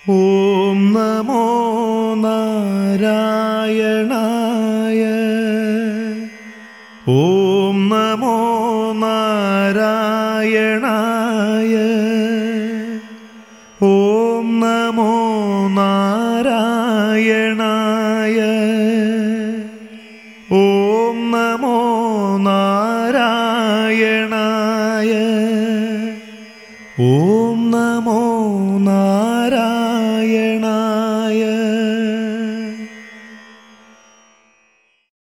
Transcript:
ഓം നമോ നാരായണായ ഓം നമോ നാരായണായ ഓം നമോ നാരായണായ ഓം നമോ നാരായണായ ഓം നമോ നാരായണായ